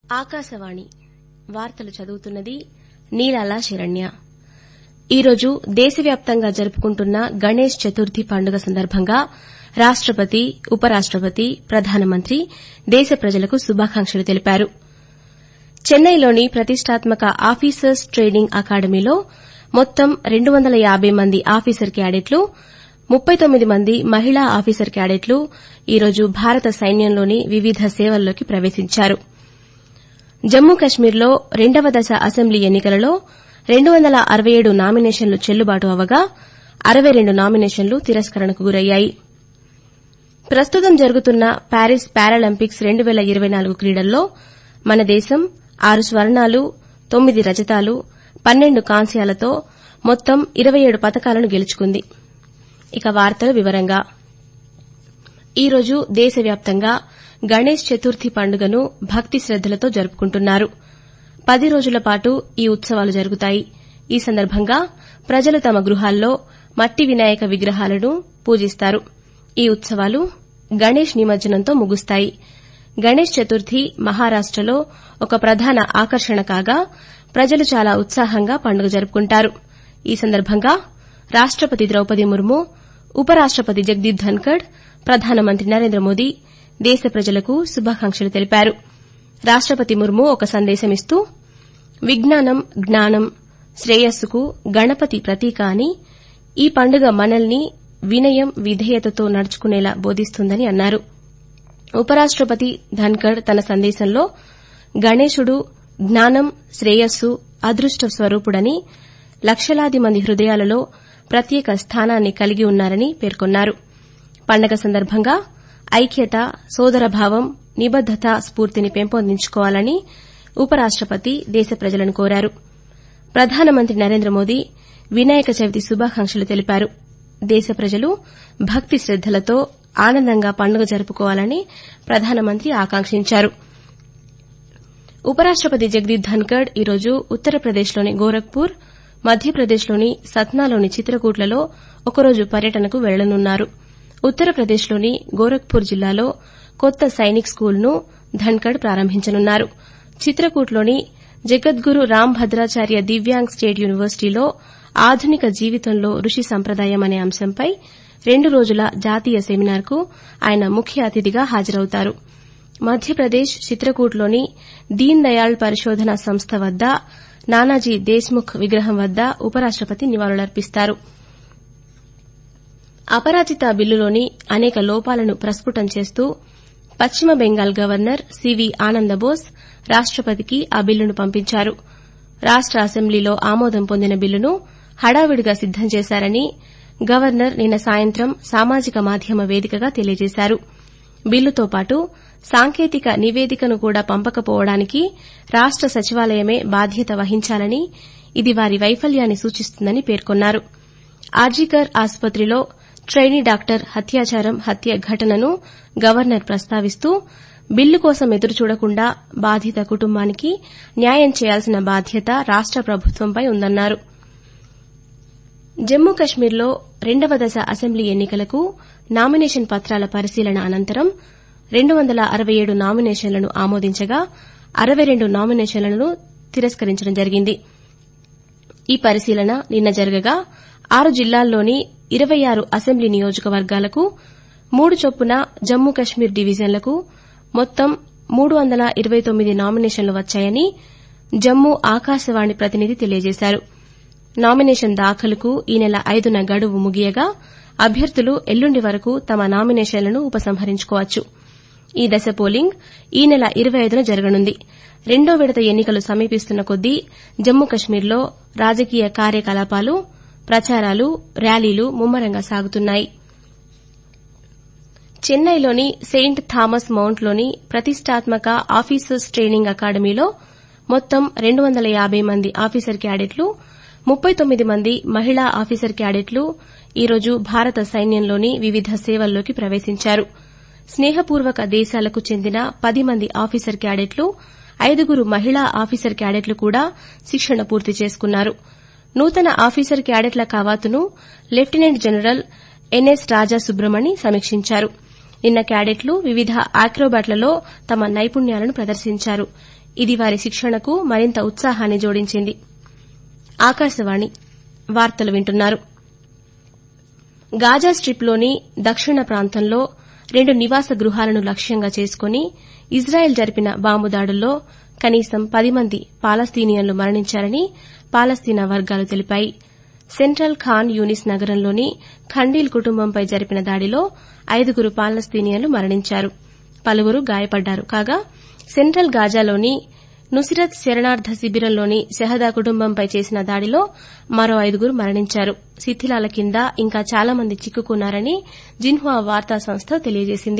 ఆకాశవాణి వార్తలు చదువుతున్నది నీలాల శరణ్య ఈరోజు దేశవ్యాప్తంగా జరుపుకుంటున్న గణేష్ చతుర్థి పండుగ సందర్భంగా రాష్టపతి ఉపరాష్టపతి ప్రధానమంత్రి దేశ ప్రజలకు శుభాకాంక్షలు తెలిపారు చెన్నైలోని ప్రతిష్టాత్మక ఆఫీసర్స్ ట్రైనింగ్ అకాడమీలో మొత్తం రెండు వందల యాబై మంది ఆఫీసర్ క్యాడెట్లు ముప్పై తొమ్మిది మంది మహిళా ఆఫీసర్ క్యాడెట్లు ఈరోజు భారత సైన్యంలోని వివిధ సేవల్లోకి ప్రవేశించారు జమ్మూ కశ్మీర్లో రెండవ దశ అసెంబ్లీ ఎన్నికలలో రెండు వందల అరవై ఏడు నామినేషన్లు చెల్లుబాటు అవగా అరవై రెండు నామినేషన్లు తిరస్కరణకు గురయ్యాయి ప్రస్తుతం జరుగుతున్న ప్యారిస్ పారాలింపిక్స్ రెండు పేల ఇరవై నాలుగు క్రీడల్లో మన దేశం ఆరు స్వర్ణాలు తొమ్మిది రజతాలు పన్నెండు కాంస్యాలతో మొత్తం ఇరవై ఏడు పతకాలను గెలుచుకుంది ఇక వార్తల వివరంగా ఈరోజు దేశవ్యాప్తంగా గణేష్ చతుర్థి పండుగను భక్తి శ్రద్దలతో జరుపుకుంటున్నారు పది రోజుల పాటు ఈ ఉత్సవాలు జరుగుతాయి ఈ సందర్భంగా ప్రజలు తమ గృహాల్లో మట్టి వినాయక విగ్రహాలను పూజిస్తారు ఈ ఉత్సవాలు గణేష్ నిమజ్జనంతో ముగుస్తాయి గణేష్ చతుర్థి మహారాష్టలో ఒక ప్రధాన ఆకర్షణ కాగా ప్రజలు చాలా ఉత్సాహంగా పండుగ జరుపుకుంటారు ఈ సందర్భంగా రాష్టపతి ద్రౌపది ముర్ము ఉపరాష్టపతి జగదీప్ ధన్కడ్ ప్రధానమంత్రి నరేంద్ర మోదీ దేశ ప్రజలకు శుభాకాంక్షలు తెలిపారు రాష్టపతి ముర్ము ఒక సందేశమిస్తూ విజ్ఞానం జ్ఞానం శ్రేయస్సుకు గణపతి ప్రతీక అని ఈ పండుగ మనల్ని వినయం విధేయతతో నడుచుకునేలా బోధిస్తుందని అన్నారు ఉపరాష్టపతి ధన్కడ్ తన సందేశంలో గణేశుడు జ్ఞానం శ్రేయస్సు అదృష్ట స్వరూపుడని లక్షలాది మంది హృదయాలలో ప్రత్యేక స్థానాన్ని కలిగి ఉన్నారని పేర్కొన్నారు పండగ సందర్భంగా ఐక్యత సోదరభావం నిబద్దత స్పూర్తిని పెంపొందించుకోవాలని ఉపరాష్టపతి దేశ ప్రజలను కోరారు ప్రధానమంత్రి నరేంద్ర మోదీ వినాయక చవితి శుభాకాంక్షలు తెలిపారు దేశ ప్రజలు భక్తి శ్రద్దలతో ఆనందంగా పండుగ జరుపుకోవాలని ప్రధానమంత్రి ఆకాంక్షించారు ఉపరాష్టపతి జగదీప్ ధన్కడ్ ఈరోజు ఉత్తరప్రదేశ్లోని గోరఖ్పూర్ మధ్యప్రదేశ్లోని సత్నాలోని చిత్రకూట్లలో ఒకరోజు పర్యటనకు వెళ్లనున్నారు ఉత్తరప్రదేశ్లోని గోరఖ్పూర్ జిల్లాలో కొత్త సైనిక్ స్కూల్ను ధన్కడ్ ప్రారంభించనున్నారు చిత్రకూట్లోని జగద్గురు రామ్ భద్రాచార్య దివ్యాంగ్ స్టేట్ యూనివర్సిటీలో ఆధునిక జీవితంలో ఋషి సంప్రదాయం అనే అంశంపై రెండు రోజుల జాతీయ సెమినార్కు ఆయన ముఖ్య అతిథిగా హాజరవుతారు మధ్యప్రదేశ్ చిత్రకూట్లోని దీన్ దయాళ్ పరిశోధన సంస్థ వద్ద నానాజీ దేశ్ముఖ్ విగ్రహం వద్ద ఉపరాష్టపతి నివాళులర్పిస్తారు అపరాజిత బిల్లులోని అనేక లోపాలను ప్రస్పుటం చేస్తూ పశ్చిమ బెంగాల్ గవర్నర్ సివి ఆనందబోస్ రాష్టపతికి ఆ బిల్లును పంపించారు రాష్ట అసెంబ్లీలో ఆమోదం పొందిన బిల్లును హడావిడిగా సిద్దం చేశారని గవర్నర్ నిన్న సాయంత్రం సామాజిక మాధ్యమ వేదికగా తెలియజేశారు బిల్లుతో పాటు సాంకేతిక నివేదికను కూడా పంపకపోవడానికి రాష్ట సచివాలయమే బాధ్యత వహించాలని ఇది వారి వైఫల్యాన్ని సూచిస్తుందని పేర్కొన్నారు ఆర్జీకర్ ఆసుపత్రిలో ట్రైనీ డాక్టర్ హత్యాచారం హత్య ఘటనను గవర్నర్ ప్రస్తావిస్తూ బిల్లు కోసం ఎదురుచూడకుండా బాధిత కుటుంబానికి న్యాయం చేయాల్సిన బాధ్యత రాష్ట ప్రభుత్వంపై ఉందన్నారు జమ్మూ కశ్మీర్లో రెండవ దశ అసెంబ్లీ ఎన్నికలకు నామినేషన్ పత్రాల పరిశీలన అనంతరం రెండు వందల అరవై ఏడు నామినేషన్లను ఆమోదించగా అరవై రెండు నామినేషన్లను తిరస్కరించడం జరిగింది ఈ పరిశీలన నిన్న జరగగా ఆరు జిల్లాల్లోని ఇరవై ఆరు అసెంబ్లీ నియోజకవర్గాలకు మూడు చొప్పున జమ్మూ కశ్మీర్ డివిజన్లకు మొత్తం మూడు వందల ఇరవై తొమ్మిది నామినేషన్లు వచ్చాయని జమ్మూ ఆకాశవాణి ప్రతినిధి తెలియజేశారు నామినేషన్ దాఖలుకు ఈ నెల ఐదున గడువు ముగియగా అభ్యర్థులు ఎల్లుండి వరకు తమ నామినేషన్లను ఉపసంహరించుకోవచ్చు ఈ దశ పోలింగ్ ఈ నెల ఇరవై ఐదున జరగనుంది రెండో విడత ఎన్నికలు సమీపిస్తున్న కొద్దీ జమ్మూ కశ్మీర్లో రాజకీయ కార్యకలాపాలు ప్రచారాలు ర్యాలీలు ముమ్మరంగా సాగుతున్నాయి చెన్నైలోని సెయింట్ థామస్ మౌంట్లోని ప్రతిష్టాత్మక ఆఫీసర్స్ ట్రైనింగ్ అకాడమీలో మొత్తం రెండు వందల యాబై మంది ఆఫీసర్ క్యాడెట్లు ముప్పై తొమ్మిది మంది మహిళా ఆఫీసర్ క్యాడెట్లు ఈరోజు భారత సైన్యంలోని వివిధ సేవల్లోకి ప్రవేశించారు స్నేహపూర్వక దేశాలకు చెందిన పది మంది ఆఫీసర్ క్యాడెట్లు ఐదుగురు మహిళా ఆఫీసర్ క్యాడెట్లు కూడా శిక్షణ పూర్తి చేసుకున్నారు నూతన ఆఫీసర్ క్యాడెట్ల కవాతును lieutenant general N S Raja Subramani సమీక్షించారు నిన్న క్యాడెట్లు వివిధ ఆక్రోబాట్లలో తమ నైపుణ్యాలను ప్రదర్శించారు ఇది వారి శిక్షణకు మరింత ఉత్సాహాన్ని జోడించింది ఆకాశవాణి వార్తలు వింటున్నారు గాజా స్ట్రిప్లోని దక్షిణ ప్రాంతంలో రెండు నివాస గృహాలను లక్ష్యంగా చేసుకుని ఇజ్రాయెల్ జరిపిన బాంబు దాడుల్లో కనీసం పది మంది పాలస్తీనియన్లు మరణించారని పాలస్తీనా వర్గాలు తెలిపాయి సెంట్రల్ ఖాన్ యూనిస్ నగరంలోని ఖండీల్ కుటుంబంపై జరిపిన దాడిలో ఐదుగురు పాలస్తీనియన్లు మరణించారు పలువురు గాయపడ్డారు కాగా సెంట్రల్ గాజాలోని నుసిరత్ శరణార్థ శిబిరంలోని షహదా కుటుంబంపై చేసిన దాడిలో మరో ఐదుగురు మరణించారు శిథిలాల కింద ఇంకా చాలా మంది చిక్కుకున్నారని జిన్హువా వార్తా సంస్థ తెలియజేసింది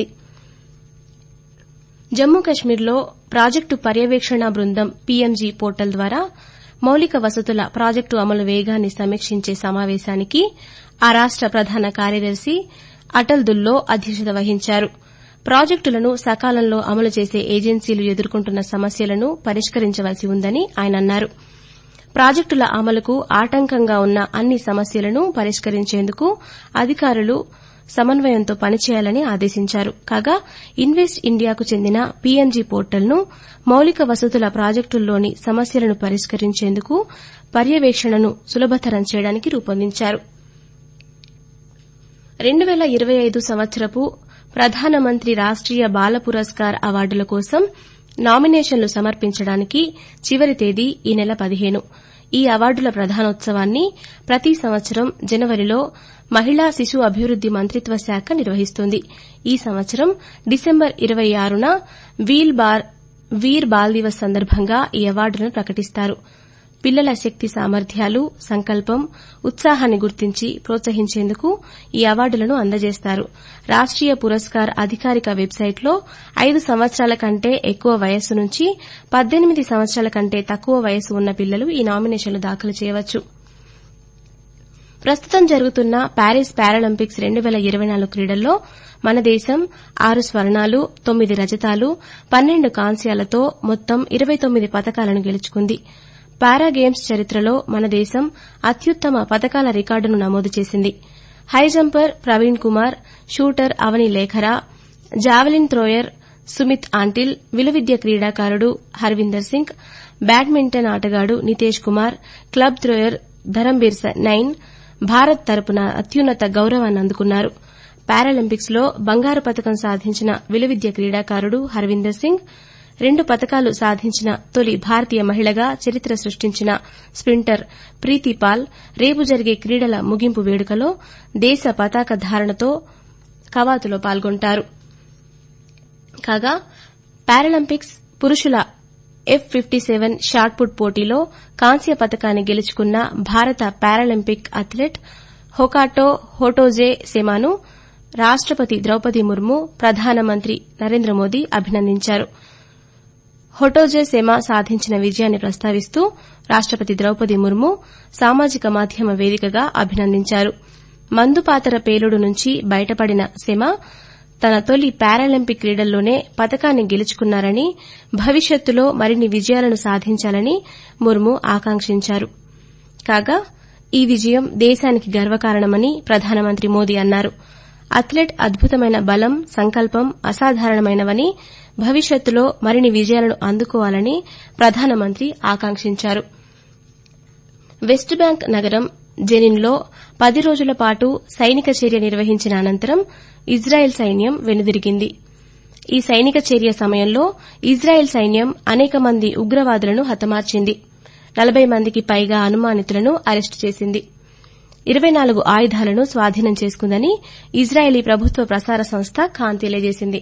జమ్మూ కశ్మీర్లో ప్రాజెక్టు పర్యవేక్షణ బృందం పీఎంజీ పోర్టల్ ద్వారా మౌలిక వసతుల ప్రాజెక్టు అమలు వేగాన్ని సమీక్షించే సమావేశానికి ఆ రాష్ట ప్రధాన కార్యదర్శి అటల్ దుల్లో అధ్యక్షత వహించారు ప్రాజెక్టులను సకాలంలో అమలు చేసే ఏజెన్సీలు ఎదుర్కొంటున్న సమస్యలను పరిష్కరించవలసి ఉందని ఆయన అన్నారు ప్రాజెక్టుల అమలుకు ఆటంకంగా ఉన్న అన్ని సమస్యలను పరిష్కరించేందుకు అధికారులు సమన్వయంతో పనిచేయాలని ఆదేశించారు కాగా ఇన్వెస్ట్ ఇండియాకు చెందిన పీఎంజీ పోర్టల్ను మౌలిక వసతుల ప్రాజెక్టుల్లోని సమస్యలను పరిష్కరించేందుకు పర్యవేక్షణను సులభతరం చేయడానికి రూపొందించారు రెండు పేల ఇరవై ఐదు సంవత్సరపు ప్రధానమంత్రి రాష్టీయ బాల పురస్కార్ అవార్డుల కోసం నామినేషన్లు సమర్పించడానికి చివరి తేదీ ఈ నెల పదిహేను ఈ అవార్డుల ప్రదానోత్సవాన్ని ప్రతి సంవత్సరం జనవరిలో మహిళా శిశు అభివృద్ది మంత్రిత్వ శాఖ నిర్వహిస్తుంది ఈ సంవత్సరం డిసెంబర్ ఇరవై ఆరున వీర్ బాల్ దివస్ సందర్భంగా ఈ అవార్డులను ప్రకటిస్తారు పిల్లల శక్తి సామర్థ్యాలు సంకల్పం ఉత్సాహాన్ని గుర్తించి ప్రోత్సహించేందుకు ఈ అవార్డులను అందజేస్తారు రాష్టీయ పురస్కార్ అధికారిక వెబ్సైట్లో ఐదు సంవత్సరాల కంటే ఎక్కువ వయస్సు నుంచి పద్దెనిమిది సంవత్సరాల కంటే తక్కువ వయస్సు ఉన్న పిల్లలు ఈ నామినేషన్లు దాఖలు చేయవచ్చు ప్రస్తుతం జరుగుతున్న ప్యారిస్ పారాలింపిక్స్ రెండు పేల ఇరవై నాలుగు క్రీడల్లో మన దేశం ఆరు స్వర్ణాలు తొమ్మిది రజతాలు పన్నెండు కాంస్యాలతో మొత్తం ఇరవై తొమ్మిది పతకాలను గెలుచుకుంది పారా గేమ్స్ చరిత్రలో మన దేశం అత్యుత్తమ పతకాల రికార్డును నమోదు చేసింది high jumper Praveen Kumar shooter Avani Lekhara javelin thrower Sumit Antil విలువిద్య క్రీడాకారుడు హర్వీందర్ సింగ్ బ్యాడ్మింటన్ ఆటగాడు నితేష్ కుమార్ క్లబ్ థ్రోయర్ ధరంబీర్ నైన్ భారత్ తరపున అత్యున్నత గౌరవాన్ని అందుకున్నారు పారాలింపిక్స్ లో బంగారు పతకం సాధించిన విలువిద్య క్రీడాకారుడు హర్వీందర్ సింగ్ రెండు పతకాలు సాధించిన తొలి భారతీయ మహిళగా చరిత్ర సృష్టించిన స్ప్రింటర్ ప్రీతిపాల్ రేపు జరిగే క్రీడల ముగింపు వేడుకలో దేశ పతాక ధారణతో కవాతులో పాల్గొంటారు కాగా పారాలింపిక్స్ పురుషుల ఎఫ్ ఫిఫ్టీ సెవెన్ షాట్పుట్ పోటీలో కాంస్య పతకాన్ని గెలుచుకున్న భారత పారాలింపిక్ అథ్లెట్ హొకాటో హోటోజే సెమాను రాష్టపతి ద్రౌపది ముర్ము ప్రధానమంత్రి నరేంద్ర మోదీ అభినందించారు హొటోజే సెమా సాధించిన విజయాన్ని ప్రస్తావిస్తూ రాష్టపతి ద్రౌపది ముర్ము సామాజిక మాధ్యమ వేదికగా అభినందించారు మందుపాతర పేలుడు నుంచి బయటపడిన సెమా తన తొలి పారాలింపిక్ క్రీడల్లోనే పతకాన్ని గెలుచుకున్నారని భవిష్యత్తులో మరిన్ని విజయాలను సాధించాలని ముర్ము ఆకాంక్షించారు కాగా ఈ విజయం దేశానికి గర్వకారణమని ప్రధానమంత్రి మోదీ అన్నారు అథ్లెట్ అద్భుతమైన బలం సంకల్పం అసాధారణమైనవని భవిష్యత్తులో మరిన్ని విజయాలను అందుకోవాలని ప్రధానమంత్రి ఆకాంక్షించారు వెస్ట్ బ్యాంక్ నగరం జెనిన్లో పది రోజుల పాటు సైనిక చర్య నిర్వహించిన అనంతరం ఇజ్రాయెల్ సైన్యం వెనుదిరిగింది ఈ సైనిక చర్య సమయంలో ఇజ్రాయెల్ సైన్యం అనేక మంది ఉగ్రవాదులను హతమార్చింది నలబై మందికి పైగా అనుమానితులను అరెస్టు చేసింది ఇరవై నాలుగు ఆయుధాలను స్వాధీనం చేసుకుందని ఇజ్రాయెలీ ప్రభుత్వ ప్రసార సంస్థ ఖాన్ తెలియజేసింది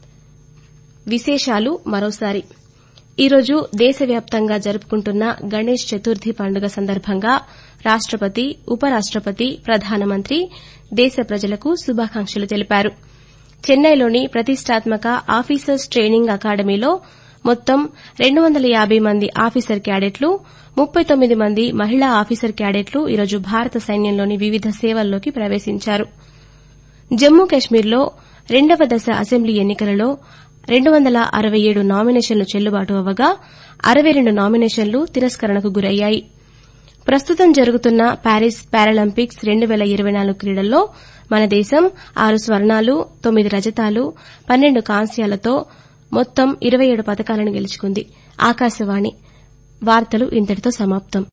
విశేషాలు మరోసారి ఈరోజు దేశవ్యాప్తంగా జరుపుకుంటున్న గణేష్ చతుర్థి పండుగ సందర్భంగా రాష్టపతి ఉపరాష్టపతి ప్రధానమంత్రి దేశ ప్రజలకు శుభాకాంక్షలు తెలిపారు చెన్నైలోని ప్రతిష్టాత్మక ఆఫీసర్స్ ట్రైనింగ్ అకాడమీలో మొత్తం రెండు వందల యాబై మంది ఆఫీసర్ క్యాడెట్లు ముప్పై తొమ్మిది మంది మహిళా ఆఫీసర్ క్యాడెట్లు ఈరోజు భారత సైన్యంలోని వివిధ సేవల్లోకి ప్రవేశించారు జమ్మూ కశ్మీర్లో రెండవ దశ అసెంబ్లీ ఎన్నికలలో రెండు వందల అరవై ఏడు నామినేషన్లు చెల్లుబాటు అవ్వగా అరవై రెండు నామినేషన్లు తిరస్కరణకు గురయ్యాయి ప్రస్తుతం జరుగుతున్న ప్యారిస్ పారాలింపిక్స్ రెండు పేల ఇరవై నాలుగు క్రీడల్లో మన దేశం ఆరు స్వర్ణాలు తొమ్మిది రజతాలు పన్నెండు కాంస్యాలతో మొత్తం ఇరవై ఏడు పతకాలను గెలుచుకుంది ఆకాశవాణి వార్తలు ఇంతటితో సమాప్తం